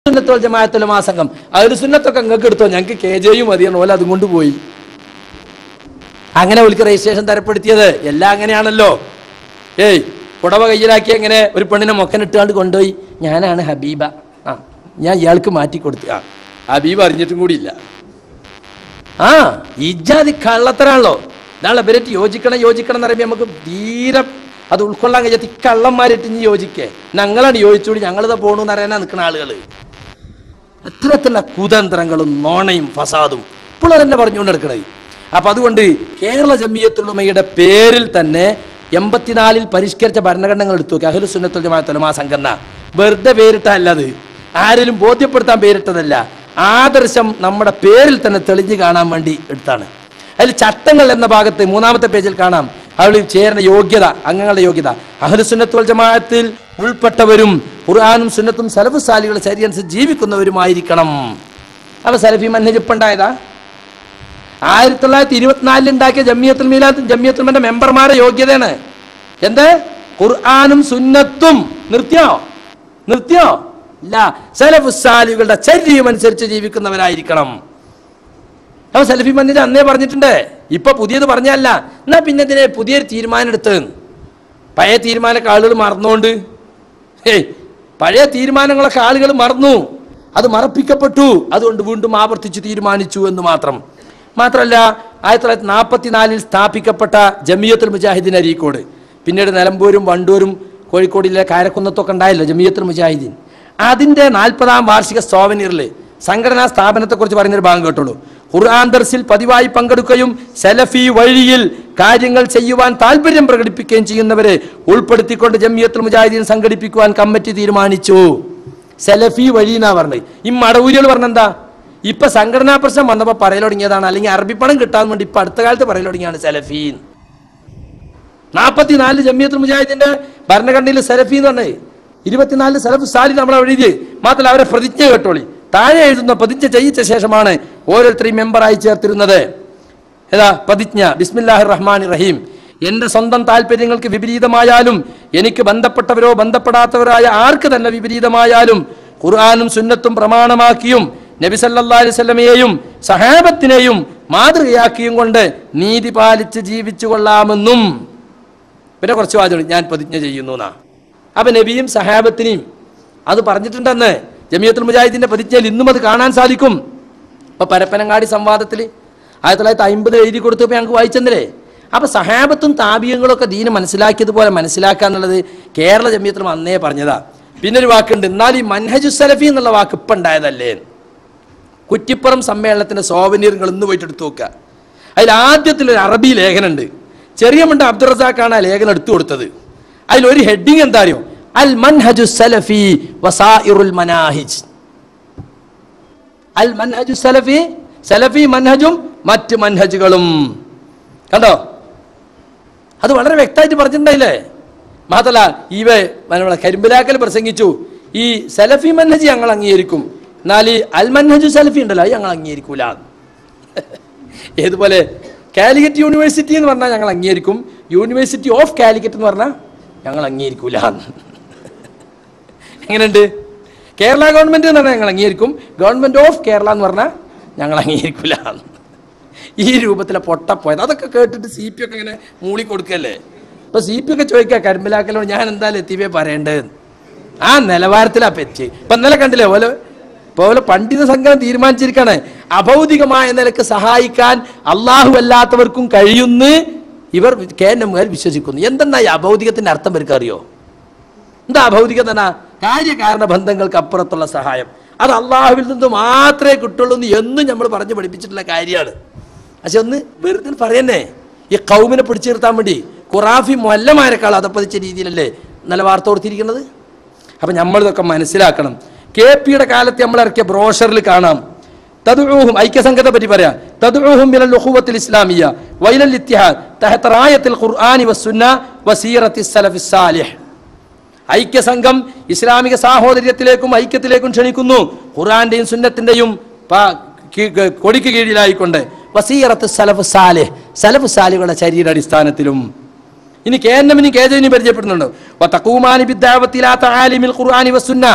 സുന്നത്തോൽ ജമാഅത്തുലമാ സംഘം അതിൽ സുന്നത്തൊക്കെ നിങ്ങൾക്ക് എടുത്തോ ഞങ്ങൾക്ക് കെ ജെയും മതിയാണ് ഓല അതും കൊണ്ട് പോയി അങ്ങനെ ഓൽക്ക് രജിസ്ട്രേഷൻ തരപ്പെടുത്തിയത് എല്ലാം അങ്ങനെയാണല്ലോ ഏയ് പുടവ കയ്യിലാക്കി എങ്ങനെ ഒരു പെണ്ണിനെ മൊക്കനിട്ടാണ്ട് കൊണ്ടുപോയി ഞാനാണ് ഹബീബ ആ ഞാൻ ഇയാൾക്ക് മാറ്റി കൊടുത്തു ആ ഹബീബ് അറിഞ്ഞിട്ടും കൂടിയില്ല ആ ഇജാതി കള്ളത്തരാണല്ലോ ഇതാണല്ലോ ഇവരായിട്ട് യോജിക്കണം യോജിക്കണം എന്ന് പറയുമ്പോൾ നമുക്ക് തീരെ അത് ഉൾക്കൊള്ളാൻ കഴിയാത്ത ഈ കള്ളന്മാരിട്ട് ഇനി യോജിക്കേ ഞങ്ങളാണ് യോജിച്ചുകൂടി ഞങ്ങളിത് പോകണമെന്ന് അറിയാനാ നിൽക്കുന്ന ആളുകൾ അത്തരത്തിലുള്ള കുതന്ത്രങ്ങളും നോണയും ഫസാദും ഇപ്പോൾ തന്നെ പറഞ്ഞുകൊണ്ട് നടക്കണത് അപ്പൊ അതുകൊണ്ട് കേരള ജമിയത്തുള്ളമയുടെ പേരിൽ തന്നെ എൺപത്തിനാലിൽ പരിഷ്കരിച്ച ഭരണഘടനകൾ എടുത്തു നോക്കി അഹ്ലു സുന്നത്തുൽ ജമാഅത്തുൽ ഉലമാ സംഘടന വെറുതെ പേരിട്ടല്ലത് ആരെങ്കിലും ബോധ്യപ്പെടുത്താൻ പേരിട്ടതല്ല ആദർശം നമ്മുടെ പേരിൽ തന്നെ തെളിഞ്ഞു കാണാൻ വേണ്ടി എടുത്താണ് അതിൽ ചട്ടങ്ങൾ എന്ന ഭാഗത്ത് മൂന്നാമത്തെ പേജിൽ കാണാം അവളിൽ ചേരുന്ന യോഗ്യത അംഗങ്ങളുടെ യോഗ്യത അഹ്ലു സുന്നത്തുൽ ജമാഅത്തിൽ ഉൾപ്പെട്ടവരും ഖുർആാനും സുന്നത്തും സലഫ് സാലികൾ ശരിയനുസരിച്ച് ജീവിക്കുന്നവരുമായിരിക്കണം അപ്പൊ സലഫി മന്നജിപ്പുണ്ടായതാ ആയിരത്തി തൊള്ളായിരത്തി ഇരുപത്തിനാലിൽ ഉണ്ടാക്കിയ ജമിയത്തുൽ മീലാത്ത് ജമിയത്തുൽമന്റെ മെമ്പർമാരെ യോഗ്യതയാണ് എന്ത് ഖുർആാനും സുന്നത്തും നിർത്തിയോ നിർത്തിയോ ഇല്ല സലഫ് സാലികളുടെ ചര്യം അനുസരിച്ച് ജീവിക്കുന്നവരായിരിക്കണം അപ്പൊ സലഫി മന്നിന് അന്നേ പറഞ്ഞിട്ടുണ്ട് ഇപ്പൊ പുതിയത് പറഞ്ഞല്ല എന്നാ പിന്നെ ഇതിനെ പുതിയൊരു തീരുമാനം എടുത്ത് പഴയ തീരുമാനമൊക്കെ ആളുകൾ മറന്നുകൊണ്ട് ഏയ് പഴയ തീരുമാനങ്ങളൊക്കെ ആളുകൾ മറന്നു അത് മറപ്പിക്കപ്പെട്ടു അതുകൊണ്ട് വീണ്ടും ആവർത്തിച്ച് തീരുമാനിച്ചു എന്ന് മാത്രം മാത്രമല്ല ആയിരത്തി തൊള്ളായിരത്തി നാൽപ്പത്തിനാലിൽ സ്ഥാപിക്കപ്പെട്ട ജമിയത്തുൽ മുജാഹിദീൻ അരീക്കോട് പിന്നീട് നിലമ്പൂരും വണ്ടൂരും കോഴിക്കോടിലെ കാരക്കുന്നത്തൊക്കെ ഉണ്ടായല്ലോ ജമിയത്തുൽ മുജാഹിദീൻ അതിൻ്റെ നാൽപ്പതാം വാർഷിക സോവനീറിൽ സംഘടനാ സ്ഥാപനത്തെക്കുറിച്ച് പറയുന്നൊരു ഭാഗം കേട്ടുള്ളൂ ഖുർആൻ ദർസിൽ പതിവായി പങ്കെടുക്കുകയും സലഫി വഴിയിൽ കാര്യങ്ങൾ ചെയ്യുവാൻ താല്പര്യം പ്രകടിപ്പിക്കുകയും ചെയ്യുന്നവരെ ഉൾപ്പെടുത്തിക്കൊണ്ട് ജമിയത്തുൽ മുജാഹിദീൻ സംഘടിപ്പിക്കുവാൻ കമ്മിറ്റി തീരുമാനിച്ചു സലഫി വഴി എന്നാ പറഞ്ഞത് ഈ മടവൂരികൾ പറഞ്ഞെന്താ ഇപ്പൊ സംഘടനാ പ്രശ്നം വന്നപ്പോൾ പറയൽ തുടങ്ങിയതാണ് അല്ലെങ്കിൽ അറബിപ്പണം കിട്ടാൻ വേണ്ടി ഇപ്പൊ അടുത്ത കാലത്ത് പറയൽ തുടങ്ങിയാണ് സലഫി നാൽപ്പത്തിനാല് ജമിയത്തുൽ മുജാഹിദിന്റെ ഭരണഘടനയിൽ സലഫി എന്ന് പറഞ്ഞത് ഇരുപത്തിനാലില് സലഫ് സാലി നമ്മൾ എഴുതി മാത്രമല്ല അവരെ പ്രതിജ്ഞ കേട്ടോളി താഴെ എഴുതുന്ന പ്രതിജ്ഞ ചെയ്യിച്ച ശേഷമാണ് ഓരോരുത്തരെയും മെമ്പറായി ചേർത്തിരുന്നത് ഏതാ പ്രതിജ്ഞ ബിസ്മില്ലാഹിർ റഹ്മാൻ റഹീം എന്റെ സ്വന്തം താല്പര്യങ്ങൾക്ക് വിപരീതമായാലും എനിക്ക് ബന്ധപ്പെട്ടവരോ ബന്ധപ്പെടാത്തവരായ ആർക്ക് തന്നെ വിപരീതമായാലും ഖുർആാനും സുന്നത്തും പ്രമാണമാക്കിയും നബി സല്ലല്ലാഹു അലൈഹി വസല്ലമയെയും സഹാബത്തിനെയും മാതൃകയാക്കിയും കൊണ്ട് നീതി പാലിച്ച് ജീവിച്ചു കൊള്ളാമെന്നും പിന്നെ കുറച്ച് വാചകം ഞാൻ പ്രതിജ്ഞ ചെയ്യുന്നു എന്നാ അപ്പൊ നബിയും സഹാബത്തിനെയും അത് പറഞ്ഞിട്ടുണ്ടെന്ന് ജമിയത്തുൽ മുജാഹിദിന്റെ പ്രതിജ്ഞയിൽ ഇന്നും അത് കാണാൻ സാധിക്കും ഇപ്പൊ പരപ്പനങ്ങാടി സംവാദത്തിൽ ആയിരത്തി തൊള്ളായിരത്തി അമ്പത് എഴുതി കൊടുത്തപ്പോൾ ഞങ്ങൾക്ക് വായിച്ചെന്നില്ലേ അപ്പൊ സഹാബത്തും താപീയങ്ങളും ഒക്കെ ദീന് മനസ്സിലാക്കിയതുപോലെ മനസ്സിലാക്കുക എന്നുള്ളത് കേരള ജമിയത്തിലും അന്നേ പറഞ്ഞതാ പിന്നെ ഒരു വാക്കുണ്ട് എന്നാൽ ഈ മൻഹജു സലഫി എന്നുള്ള വാക്ക് ഇപ്പം ഉണ്ടായതല്ലേ കുറ്റിപ്പുറം സമ്മേളനത്തിന്റെ സോവനീറുകൾ ഇന്ന് പോയിട്ട് എടുത്തു നോക്കുക അതിൽ ആദ്യത്തിൽ ഒരു അറബി ലേഖനമുണ്ട് ചെറിയ മണ്ട അബ്ദുറസാഖാണ് ആ ലേഖനം എടുത്തു കൊടുത്തത് അതിലൊരു ഹെഡിങ് എന്താ അറിയോ അൽ മൻഹജു സലഫി വസാഇറുൽ മനാഹിജ് അൽ മൻഹജു സലഫി സലഫി മൻഹജും മറ്റ് മൻഹജുകളും കണ്ടോ അത് വളരെ വ്യക്തമായിട്ട് പറഞ്ഞിട്ടുണ്ടായില്ലേ മാത്രല്ല ഇവ നമ്മളെ കരിമ്പിലാക്കൽ പ്രസംഗിച്ചു ഈ സലഫി മൻഹജ് ഞങ്ങൾ അംഗീകരിക്കും എന്നാൽ ഈ അൽ മൻഹജു സലഫി ഉണ്ടല്ലോ അത് ഞങ്ങൾ അംഗീകരിക്കൂല ഏതുപോലെ കാലിക്കറ്റ് യൂണിവേഴ്സിറ്റി എന്ന് പറഞ്ഞാൽ ഞങ്ങൾ അംഗീകരിക്കും യൂണിവേഴ്സിറ്റി ഓഫ് കാലിക്കറ്റ് എന്ന് പറഞ്ഞാൽ ഞങ്ങൾ അംഗീകരിക്കൂല എങ്ങനെയുണ്ട് കേരള ഗവൺമെന്റ് എന്ന് പറഞ്ഞാൽ ഞങ്ങൾ അംഗീകരിക്കും ഗവൺമെന്റ് ഓഫ് കേരള എന്ന് പറഞ്ഞാൽ ഞങ്ങൾ അംഗീകരിക്കൂല ഈ രൂപത്തിലെ പൊട്ടപ്പോയത് അതൊക്കെ കേട്ടിട്ട് സി പി ഒക്കെ ഇങ്ങനെ മൂളി കൊടുക്കല്ലേ ഇപ്പൊ സി പി ഒക്കെ ചോദിക്കുക കരിമ്പിലാക്കലോ ഞാൻ എന്തായാലും എത്തിവേ പറയേണ്ടത് ആ നിലവാരത്തിലാ പെറ്റ് ഇപ്പൊ ഇന്നലെ കണ്ടില്ലേ പോലെ പോലെ പണ്ഡിത സംഘം തീരുമാനിച്ചിരിക്കാണ് അഭൗതികമായ നിലക്ക് സഹായിക്കാൻ അള്ളാഹു അല്ലാത്തവർക്കും കഴിയുന്ന് ഇവർ കെ എൻ എമ്മുകാർ വിശ്വസിക്കുന്നു എന്തെന്നാ ഈ അഭൗതികത്തിന്റെ അർത്ഥം ഇവർക്ക് അറിയോ എന്താ അഭൗതികം തന്നെ കാര്യകാരണ ബന്ധങ്ങൾക്ക് അപ്പുറത്തുള്ള സഹായം അത് അള്ളാഹുവിൽ നിന്ന് മാത്രമേ കിട്ടുള്ളൂ എന്ന് എന്നും നമ്മൾ പറഞ്ഞു പഠിപ്പിച്ചിട്ടുള്ള കാര്യമാണ് പക്ഷെ ഒന്ന് വെറുതെ പറയുന്നേ ഈ കൗമിനെ പിടിച്ചു നിർത്താൻ വേണ്ടി ഖുറാഫി മൊല്ലമാരെക്കാൾ അതപ്പതിച്ച രീതിയിലല്ലേ നല്ല വാർത്ത കൊടുത്തിരിക്കുന്നത് അപ്പം നമ്മളിതൊക്കെ മനസ്സിലാക്കണം കെ പിയുടെ കാലത്ത് നമ്മൾ ഇറക്കിയ ബ്രോഷറിൽ കാണാം തദ്ഊഹും ഐക്യസംഘത്തെ പറ്റി പറയാം തദ്ഊഹും മിനൽ ഉഖുവത്തിൽ ഇസ്ലാമിയ വൈലൽ ഇത്തിഹാദ് തഹത്ത റായത്തിൽ ഖുർആനി വസുന്ന വസീറത്തി സലഫി സാലിഹ് ഐക്യസംഘം ഇസ്ലാമിക സാഹോദര്യത്തിലേക്കും ഐക്യത്തിലേക്കും ക്ഷണിക്കുന്നു ഖുർആന്റെയും സുന്നത്തിന്റെയും പ- കീ- ക- കൊടിക്ക് കീഴിലായിക്കൊണ്ട് വസീറത്ത് സലഫ് സാലിഹ് സലഫ് സാലികളുടെ ശരീരാടിസ്ഥാനത്തിലും ഇനി കെ എൻ എമ്മിനും കെ ജെവിനും പരിചയപ്പെടുന്നുണ്ട് വതഖൂമാനി ബിദ്ദഅവത്തി ലാ തആലിമിൽ ഖുർആനി വസുന്ന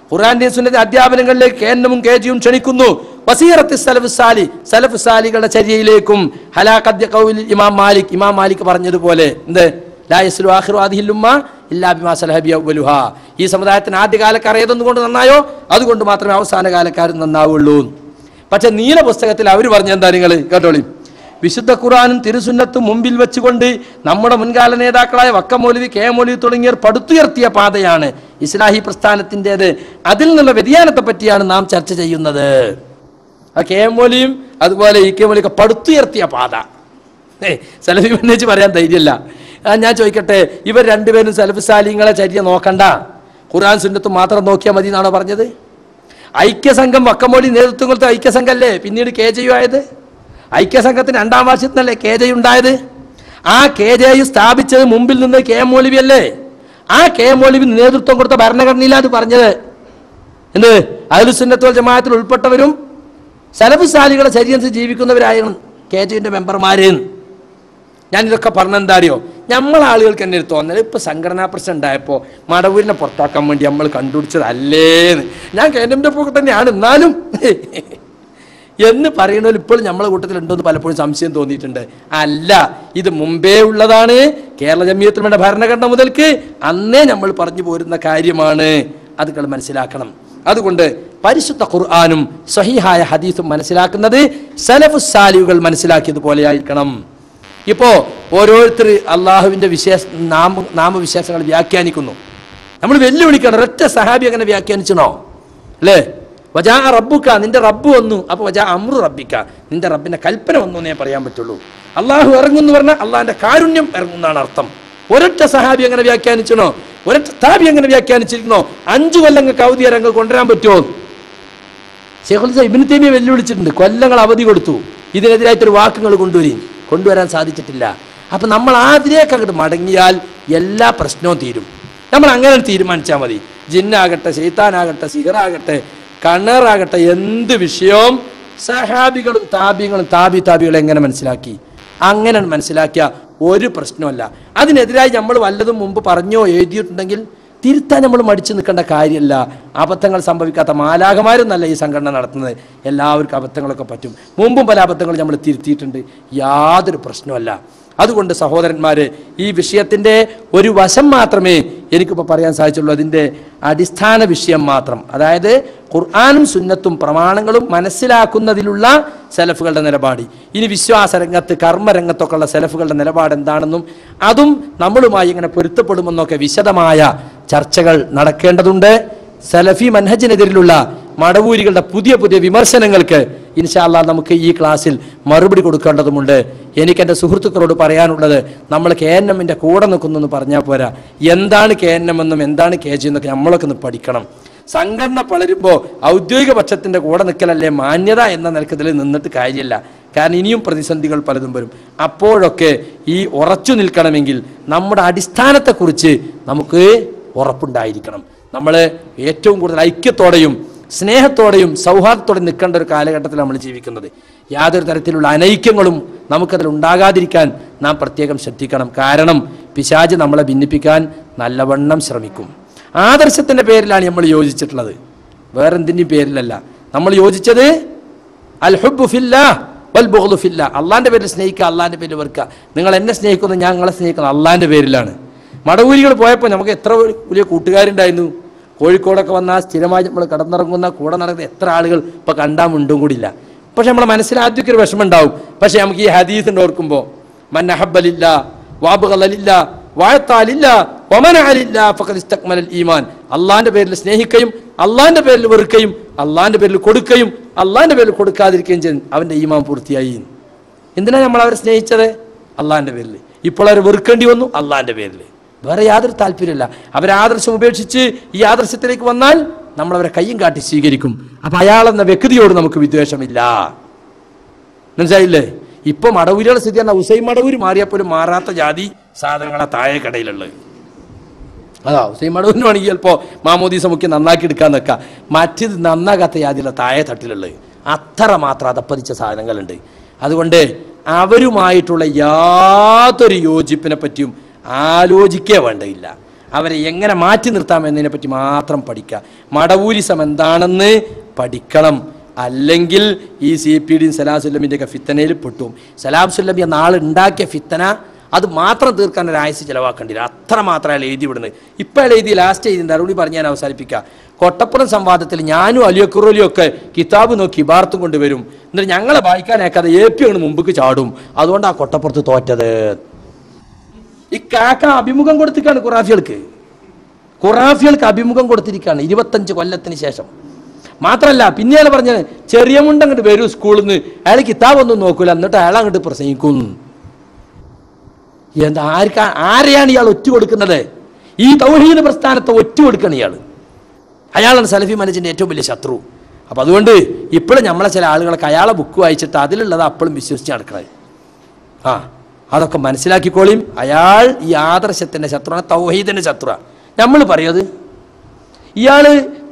ഖുർആന്റെ സുന്നത്തെ അധ്യാപനങ്ങളിലേക്ക് കേന്നമും കേജിയും ക്ഷണിക്കുന്നു വസീറത്തി സലഫ് സാലി സലഫ് സാലികളുടെ ചര്യയിലേക്കും ഹലാഖദ്യ കൗലിൽ ഇമാം മാലിക് ഇമാം മാലിക് പറഞ്ഞതുപോലെ എന്ത് ലാ യസ്ലു ആഖിറു ഹാദിഹിൽ ഉമ്മ ഇല്ലാ ബിമാ സലഹ ബി അവ്വലുഹാ ഈ സമുദായത്തിന് ആദ്യകാലക്കാർ ഏതൊന്നുകൊണ്ട് നന്നായോ അതുകൊണ്ട് മാത്രമേ അവസാന കാലക്കാരും നന്നാവുള്ളൂ പക്ഷെ നീല പുസ്തകത്തിൽ അവർ പറഞ്ഞ എന്താ നിങ്ങൾ കേട്ടോളി വിശുദ്ധ ഖുറാനും തിരുസുന്നത്തും മുമ്പിൽ വെച്ചുകൊണ്ട് നമ്മുടെ മുൻകാല നേതാക്കളായ വക്കമൗലവി കെ മൗലവി തുടങ്ങിയവർ പടുത്തുയർത്തിയ പാതയാണ് ഇസ്ലാഹി പ്രസ്ഥാനത്തിൻ്റെത് അതിൽ നിന്നുള്ള വ്യതിയാനത്തെ പറ്റിയാണ് നാം ചർച്ച ചെയ്യുന്നത് ആ കെ എം മൗലിയും അതുപോലെ ഇ കെ മൗലിയൊക്കെ പടുത്തുയർത്തിയ പാത ഏ സലഫി മന്നേച്ച് പറയാൻ ധൈര്യമില്ല ആ ഞാൻ ചോദിക്കട്ടെ ഇവർ രണ്ടുപേരും സലഫ് സാലിങ്ങളെ ചര്യ നോക്കണ്ട ഖുർആൻ സുന്നത്തും മാത്രം നോക്കിയാൽ മതി എന്നാണോ പറഞ്ഞത് ഐക്യസംഘം വക്കമോലി നേതൃത്വം കൊടുത്ത ഐക്യസംഘമല്ലേ പിന്നീട് കെ ജെ യു ആയത് ഐക്യസംഘത്തിന് രണ്ടാം വർഷത്തിനല്ലേ കെ ജെ യു ഉണ്ടായത് ആ കെ ജെ യു സ്ഥാപിച്ചത് മുമ്പിൽ നിന്ന് കെ എം മൗലവി അല്ലേ ആ കെ എം മൗലവി നേതൃത്വം കൊടുത്ത ഭരണഘടനയിലാണ് അത് പറഞ്ഞത് എന്ത് അഹ്ലു സുന്നത്തുൽ ജമാഅത്തിൽ ഉൾപ്പെട്ടവരും സലഫ് സാലികളെ ശരീരത്തിൽ ജീവിക്കുന്നവരായിരുന്നു കെ ജെയുടെ മെമ്പർമാര് ഞാൻ ഇതൊക്കെ പറഞ്ഞെന്താ അറിയോ നമ്മൾ ആളുകൾക്ക് തന്നെ ഒരു തോന്നൽ ഇപ്പൊ സംഘടനാ പ്രശ്നം ഉണ്ടായപ്പോൾ മടവൂരിനെ പുറത്താക്കാൻ വേണ്ടി നമ്മൾ കണ്ടുപിടിച്ചതല്ലേന്ന് ഞാൻ കേന്ദ്രന്റെ പോക്ക് തന്നെയാണ് എന്നാലും എന്ന് പറയണവർ ഇപ്പോഴും നമ്മളെ കൂട്ടത്തിലുണ്ടോ പലപ്പോഴും സംശയം തോന്നിയിട്ടുണ്ട് അല്ല ഇത് മുമ്പേ ഉള്ളതാണ് കേരള ജമീയത്തിനുടെ ഭരണഘടന മുതൽക്ക് അന്നേ നമ്മൾ പറഞ്ഞു പോരുന്ന കാര്യമാണ് അത് നിങ്ങൾ മനസ്സിലാക്കണം അതുകൊണ്ട് പരിശുദ്ധ ഖുർആാനും സഹിഹായ ഹദീസും മനസ്സിലാക്കുന്നത് സലഫു സാലികൾ മനസ്സിലാക്കിയതുപോലെ ആയിരിക്കണം ഇപ്പോ ഓരോരുത്തർ അള്ളാഹുവിന്റെ വിശേഷ നാമ നാമവിശേഷങ്ങൾ വ്യാഖ്യാനിക്കുന്നു നമ്മൾ വെല്ലുവിളിക്കണം ഒരൊറ്റ സഹാബി അങ്ങനെ വ്യാഖ്യാനിച്ചണോ അല്ലേ വജാ റബ്ബുക്ക നിന്റെ റബ്ബ് വന്നു അപ്പൊ വജാ അമ്രു റബ്ബിക്ക നിന്റെ റബ്ബിന്റെ കൽപ്പന വന്നു എന്നേ പറയാൻ പറ്റുള്ളൂ അള്ളാഹു ഇറങ്ങുന്നു പറഞ്ഞാൽ അള്ളാഹിന്റെ കാരുണ്യം ഇറങ്ങുന്നതാണ് അർത്ഥം ഒരൊറ്റ സഹാബി അങ്ങനെ വ്യാഖ്യാനിച്ചണോ ഒരൊറ്റ താബി അങ്ങനെ വ്യാഖ്യാനിച്ചിരിക്കണോ അഞ്ചു കൊല്ലങ്ങൾക്ക് അവധി ഇറങ്ങ് കൊണ്ടുവരാൻ പറ്റുമോ ഷെയ്ഖുൽ ഇബിന് തേമിയെ വെല്ലുവിളിച്ചിട്ടുണ്ട് കൊല്ലങ്ങൾ അവധി കൊടുത്തു ഇതിനെതിരായിട്ടൊരു വാക്കുകൾ കൊണ്ടുവരും കൊണ്ടുവരാൻ സാധിച്ചിട്ടില്ല അപ്പൊ നമ്മൾ അതിലേക്ക് അങ്ങോട്ട് മടങ്ങിയാൽ എല്ലാ പ്രശ്നവും തീരും നമ്മൾ അങ്ങനെ തീരുമാനിച്ചാൽ മതി ജിന്നാകട്ടെ ശൈത്താനാകട്ടെ സിഹറാകട്ടെ കണ്ണറാകട്ടെ എന്ത് വിഷയവും സഹാബികളും താബികളും താബി താബികളും എങ്ങനെ മനസ്സിലാക്കി അങ്ങനെ മനസ്സിലാക്കിയ ഒരു പ്രശ്നമല്ല അതിനെതിരായി നമ്മൾ വല്ലതും മുമ്പ് പറഞ്ഞോ എഴുതിയിട്ടുണ്ടെങ്കിൽ തിരുത്താൻ നമ്മൾ മടിച്ചു നിൽക്കേണ്ട കാര്യമല്ല അബദ്ധങ്ങൾ സംഭവിക്കാത്ത മാലാകമാരൊന്നല്ല ഈ സംഘടന നടത്തുന്നത് എല്ലാവർക്കും അബദ്ധങ്ങളൊക്കെ പറ്റും മുമ്പും പല അബദ്ധങ്ങളും നമ്മൾ തിരുത്തിയിട്ടുണ്ട് യാതൊരു പ്രശ്നമല്ല അതുകൊണ്ട് സഹോദരന്മാരെ ഈ വിഷയത്തിൻ്റെ ഒരു വശം മാത്രമേ എനിക്കിപ്പോൾ പറയാൻ സാധിച്ചുള്ളൂ അതിൻ്റെ അടിസ്ഥാന വിഷയം മാത്രം അതായത് ഖുർആാനും സുന്നത്തും പ്രമാണങ്ങളും മനസ്സിലാക്കുന്നതിലുള്ള സെലഫുകളുടെ നിലപാട് ഇനി വിശ്വാസ രംഗത്ത് കർമ്മരംഗത്തൊക്കെ ഉള്ള സെലഫുകളുടെ നിലപാട് എന്താണെന്നും അതും നമ്മളുമായി ഇങ്ങനെ പൊരുത്തപ്പെടുമെന്നൊക്കെ വിശദമായ ചർച്ചകൾ നടക്കേണ്ടതുണ്ട് സലഫി മൻഹജിനെതിരിലുള്ള മടവൂരികളുടെ പുതിയ പുതിയ വിമർശനങ്ങൾക്ക് ഇൻഷാല്ല നമുക്ക് ഈ ക്ലാസ്സിൽ മറുപടി കൊടുക്കേണ്ടതുമുണ്ട് എനിക്ക് എൻ്റെ സുഹൃത്തുക്കളോട് പറയാനുള്ളത് നമ്മൾ കെ എൻ എമ്മിൻ്റെ കൂടെ നിൽക്കുന്നു എന്ന് പറഞ്ഞാൽ പോരാ എന്താണ് കെ എൻ എം എന്നും എന്താണ് കെ ജി എന്നൊക്കെ നമ്മളൊക്കെ ഒന്ന് പഠിക്കണം സംഘടന പളരുമ്പോൾ ഔദ്യോഗിക പക്ഷത്തിൻ്റെ കൂടെ നിൽക്കലല്ലേ മാന്യത എന്ന നിലക്കത്തിൽ നിന്നിട്ട് കാര്യമില്ല കാരണം ഇനിയും പ്രതിസന്ധികൾ പലതും വരും അപ്പോഴൊക്കെ ഈ ഉറച്ചു നിൽക്കണമെങ്കിൽ നമ്മുടെ അടിസ്ഥാനത്തെക്കുറിച്ച് നമുക്ക് ഉറപ്പുണ്ടായിരിക്കണം നമ്മൾ ഏറ്റവും കൂടുതൽ ഐക്യത്തോടെയും സ്നേഹത്തോടെയും സൗഹാർദ്ദത്തോടെയും നിൽക്കേണ്ട ഒരു കാലഘട്ടത്തിൽ നമ്മൾ ജീവിക്കുന്നത് യാതൊരു തരത്തിലുള്ള അനൈക്യങ്ങളും നമുക്കതിൽ ഉണ്ടാകാതിരിക്കാൻ നാം പ്രത്യേകം ശ്രദ്ധിക്കണം കാരണം പിശാജ് നമ്മളെ ഭിന്നിപ്പിക്കാൻ നല്ലവണ്ണം ശ്രമിക്കും ആദർശത്തിൻ്റെ പേരിലാണ് നമ്മൾ യോജിച്ചിട്ടുള്ളത് വേറെന്തിൻ്റെയും പേരിലല്ല നമ്മൾ യോജിച്ചത് അൽ ഹുബ്ബു ഫില്ലാ വൽ ബുഗ്ദു ഫില്ലാ അള്ളാൻ്റെ പേരിൽ സ്നേഹിക്കുക അള്ളാൻ്റെ പേരിൽ വെറുക്കുക നിങ്ങൾ എന്നെ സ്നേഹിക്കുന്നു ഞാൻ നിങ്ങളെ സ്നേഹിക്കുന്നത് അള്ളാൻ്റെ പേരിലാണ് മടവൂരികൾ പോയപ്പോൾ നമുക്ക് എത്ര വലിയ കൂട്ടുകാരുണ്ടായിരുന്നു കോഴിക്കോടൊക്കെ വന്നാൽ സ്ഥിരമായി നമ്മൾ കടന്നിറങ്ങുന്ന കൂടെ നടക്കുന്ന എത്ര ആളുകൾ ഇപ്പോൾ കണ്ടാൽ മുണ്ടും കൂടില്ല പക്ഷെ നമ്മളെ മനസ്സിൽ ആദ്യമൊക്കെ ഒരു വിഷമം ഉണ്ടാവും പക്ഷെ നമുക്ക് ഈ ഹദീസിൻ്റെ ഓർക്കുമ്പോൾ മന്നഹബലില്ല വാബുകളില്ല വാഴത്താലില്ല ഒമനാലില്ല ഫഖദ് ഇസ്തക്മലൽ ഈമാൻ അള്ളാന്റെ പേരിൽ സ്നേഹിക്കുകയും അള്ളാന്റെ പേരിൽ വെറുക്കുകയും അള്ളാന്റെ പേരിൽ കൊടുക്കുകയും അള്ളാന്റെ പേരിൽ കൊടുക്കാതിരിക്കുകയും ചെയ്യും അവന്റെ ഈമാൻ പൂർത്തിയായി എന്തിനാ നമ്മൾ അവരെ സ്നേഹിച്ചത് അള്ളാന്റെ പേരിൽ ഇപ്പോൾ അവർ വെറുക്കേണ്ടി വന്നു അള്ളാന്റെ പേരിൽ വേറെ യാതൊരു താല്പര്യമില്ല അവരെ ആദർശം ഉപേക്ഷിച്ച് ഈ ആദർശത്തിലേക്ക് വന്നാൽ നമ്മൾ അവരെ കയ്യും കാട്ടി സ്വീകരിക്കും അപ്പൊ അയാളെന്ന വ്യക്തിയോട് നമുക്ക് വിദ്വേഷമില്ല മനസ്സിലായില്ലേ ഇപ്പൊ മടവൂരിയുടെ സ്ഥിതി പറഞ്ഞാൽ ഉസൈൻ മടവൂര് മാറിയപ്പോലും മാറാത്ത ജാതി സാധനങ്ങളാ താഴെ കടയിലുള്ളത് അതാ ഹുസൈൻ മടവൂരിന് വേണമെങ്കിൽ ചിലപ്പോൾ മാമോദീസ മുഖ്യം നന്നാക്കി എടുക്കാൻ നിൽക്കാം മറ്റത് നന്നാകാത്ത ജാതിയുള്ള താഴെ തട്ടിലുള്ളത് അത്ര മാത്രം അതപ്പതിച്ച സാധനങ്ങളുണ്ട് അതുകൊണ്ട് അവരുമായിട്ടുള്ള യാതൊരു യോജിപ്പിനെ പറ്റിയും ആലോചിക്കേ വേണ്ടയില്ല അവരെ എങ്ങനെ മാറ്റി നിർത്താം എന്നതിനെ പറ്റി മാത്രം പഠിക്കുക മടവൂരിസം എന്താണെന്ന് പഠിക്കണം അല്ലെങ്കിൽ ഈ സി പി ഡിയും സലാസുല്ലമിൻ്റെ ഒക്കെ ഫിത്തനയിൽ പെട്ടും സലാംസുല്ലമി എന്ന ആൾ ഉണ്ടാക്കിയ ഫിത്തന അത് മാത്രം തീർക്കാൻ ഒരു ആയുസ് ചിലവാക്കേണ്ടി വരും അത്ര മാത്രം അയാൾ എഴുതി വിടുന്നത് ഇപ്പം അയാൾ എഴുതി ലാസ്റ്റ് എഴുതി മറുപടി പറഞ്ഞ് ഞാൻ അവസാനിപ്പിക്കുക കൊട്ടപ്പുറം സംവാദത്തിൽ ഞാനും അലിയക്കുറലിയും ഒക്കെ കിതാബ് നോക്കി ഇബാർത്തും കൊണ്ടുവരും എന്നിട്ട് ഞങ്ങളെ വായിക്കാനേക്കാതെ എ പി ആണ് മുമ്പ് ചാടും അതുകൊണ്ട് ആ കൊട്ടപ്പുറത്ത് തോറ്റത് ഈ കാക്ക അഭിമുഖം കൊടുത്തിക്കാണ് ഖുറാഫികൾക്ക് ഖുറാഫികൾക്ക് അഭിമുഖം കൊടുത്തിരിക്കുകയാണ് ഇരുപത്തഞ്ച് കൊല്ലത്തിന് ശേഷം മാത്രമല്ല പിന്നെ അയാൾ പറഞ്ഞത് ചെറിയ മുണ്ട് അങ്ങോട്ട് വരൂ സ്കൂളിൽ നിന്ന് അയാൾ കിതാബൊന്നും നോക്കൂല എന്നിട്ട് അയാൾ അങ്ങോട്ട് പ്രസംഗിക്കും എന്താ ആർക്കാ ആരെയാണ് ഇയാൾ ഒറ്റ കൊടുക്കുന്നത് ഈ തൗഹീദ് പ്രസ്ഥാനത്തെ ഒറ്റ കൊടുക്കണം ഇയാൾ അയാളാണ് സലഫി മനജിൻ്റെ ഏറ്റവും വലിയ ശത്രു അപ്പം അതുകൊണ്ട് ഇപ്പോഴും നമ്മളെ ചില ആളുകളൊക്കെ അയാളെ ബുക്ക് വായിച്ചിട്ട് അതിലുള്ളത് അപ്പോഴും വിശ്വസിച്ച് നടക്കണത് ആ അതൊക്കെ മനസ്സിലാക്കിക്കോളിയും അയാൾ ഈ ആദർശത്തിൻ്റെ ശത്രുവാണ് തൗഹീദിൻ്റെ ശത്രുവാണ് നമ്മൾ പറയത് ഇയാൾ